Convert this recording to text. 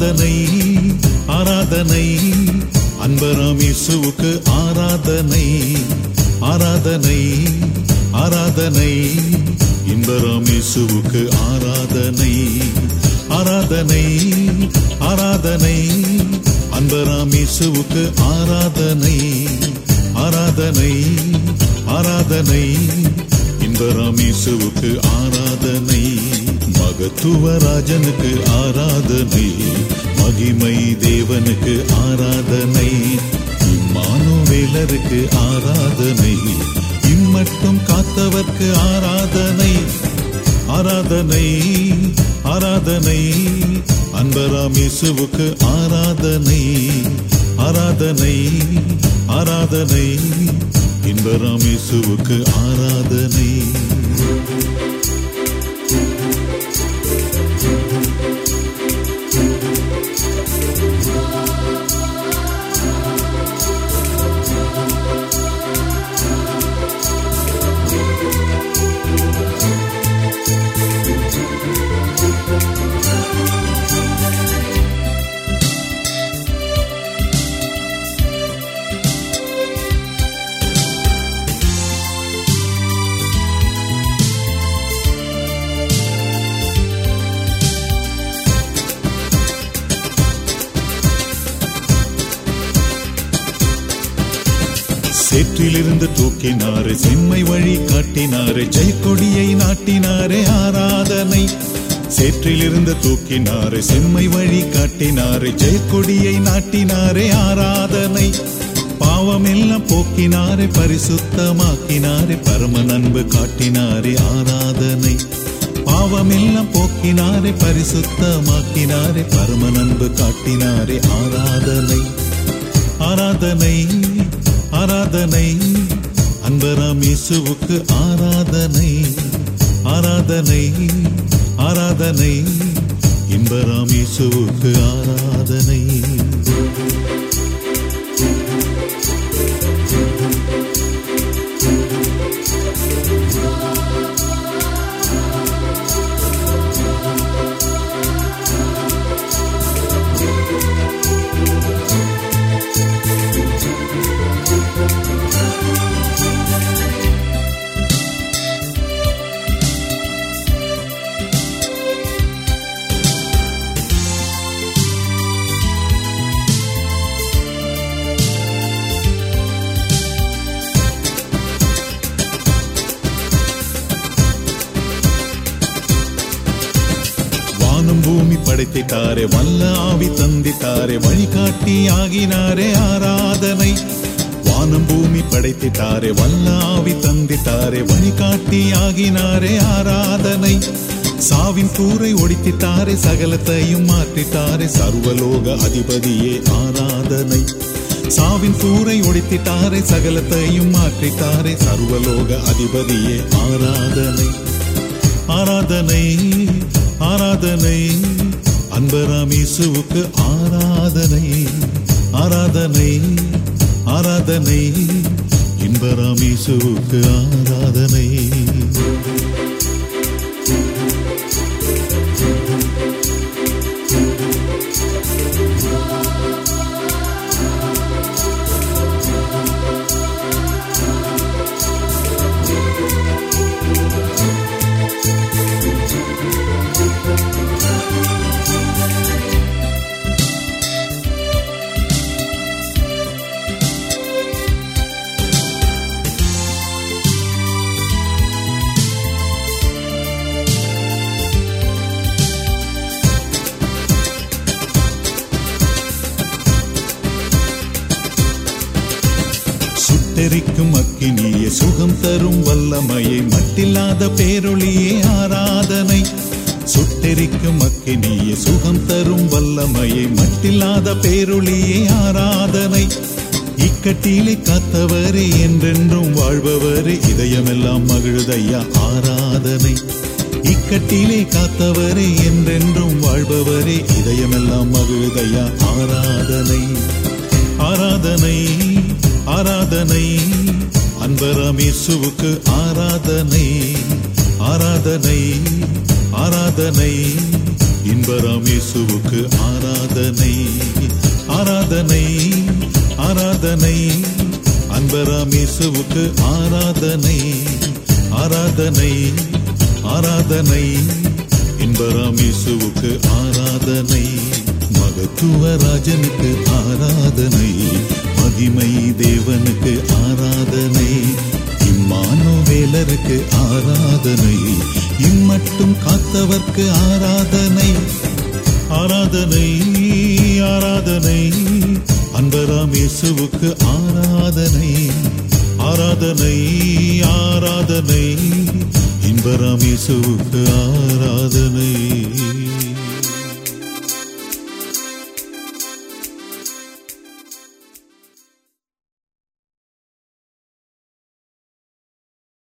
ஆராதனை ஆராதனை அன்பராம் இயேசுவுக்கு ஆராதனை ஆராதனை ஆராதனை இன்பராம் இயேசுவுக்கு ஆராதனை ஆராதனை ஆராதனை அன்பராம் இயேசுவுக்கு ஆராதனை ஆராதனை ஆராதனை இன்பராம் இயேசுவுக்கு ஆராதனை மகத்துவ ராஜனுக்கு ஆராதனை மகிமை தேவனுக்கு ஆராதனை இம்மானுவேலருக்கு ஆராதனை இம்மட்டும் காத்தவர்க்கு ஆராதனை ஆராதனை ஆராதனை அன்பராம் இயேசுவுக்கு ஆராதனை ஆராதனை ஆராதனை இன்பராம் இயேசுவுக்கு ஆராதனை சேற்றிலிருந்து தூக்கினாரு செம்மை வழி காட்டினாரு ஜெயக்கொடியை நாட்டினாரே ஆராதனை சேற்றிலிருந்து தூக்கினாரு செம்மை வழி காட்டினாரு ஜெயக்கொடியை நாட்டினாரே ஆராதனை பாவமெல்லாம் போக்கினாரே பரிசுத்தமாக்கினாரே பரம நண்பு காட்டினாரே ஆராதனை பாவமெல்லாம் போக்கினாரே பரிசுத்தமாக்கினாரே பரம நண்பு காட்டினாரே ஆராதனை ஆராதனை ஆராதனை அன்பராம் இயேசுவுக்கு ஆராதனை ஆராதனை ஆராதனை இன்பராம் இயேசுவுக்கு ஆராதனை வானம் பூமி படைத்திட்டாரே வல்ல ஆவி தந்திட்டாரே வழிகாட்டி ஆகினாரே ஆராதனை வானம் பூமி படைத்திட்டாரே வல்ல ஆவி தந்திட்டாரே வழிகாட்டி ஆகினாரே ஆராதனை சாவின் கூரை ஒடித்திட்டாரே சகலத்தையும் மாற்றிட்டாரே சர்வலோக அதிபதியே ஆராதனை சாவின் கூரை ஒடித்திட்டாரே சகலத்தையும் மாற்றிட்டாரே சர்வலோக அதிபதியே ஆராதனை ஆராதனை ஆராதனை அன்பராம் இயேசுவுக்கு ஆராதனை ஆராதனை ஆராதனை இன்பராம் இயேசுவுக்கு ஆராதனை சுட்டெரிக்கும் அக்கினியே சுகம் தரும் வல்லமையை மட்டில்லாத பேரொளியே ஆராதனை சுட்டெரிக்கும் அக்கினியே சுகம் தரும் வல்லமையை மட்டில்லாத பேரொளியே ஆராதனை இக்கட்டிலே காத்தவரே என்றென்றும் வாழ்பவரே இதயமெல்லாம் மகிழுதையா ஆராதனை இக்கட்டிலே காத்தவரே என்றென்றும் வாழ்பவரே இதயமெல்லாம் மகிழுதையா ஆராதனை ஆராதனை ஆராதனை அன்பராம் இயேசுவுக்கு ஆராதனை ஆராதனை ஆராதனை இன்பராம் இயேசுவுக்கு ஆராதனை ஆராதனை ஆராதனை அன்பராம் இயேசுவுக்கு ஆராதனை ஆராதனை ஆராதனை இன்பராம் இயேசுவுக்கு ஆராதனை மகத்துவ ராஜனுக்கு ஆராதனை மகிமை தேவனுக்கு ஆராதனை இம்மானுவேலருக்கு ஆராதனை இம்மட்டும் காத்தவர்க்கு ஆராதனை ஆராதனை ஆராதனை அன்பராம் இயேசுவுக்கு ஆராதனை ஆராதனை ஆராதனை இன்பராம் இயேசுவுக்கு ஆராதனை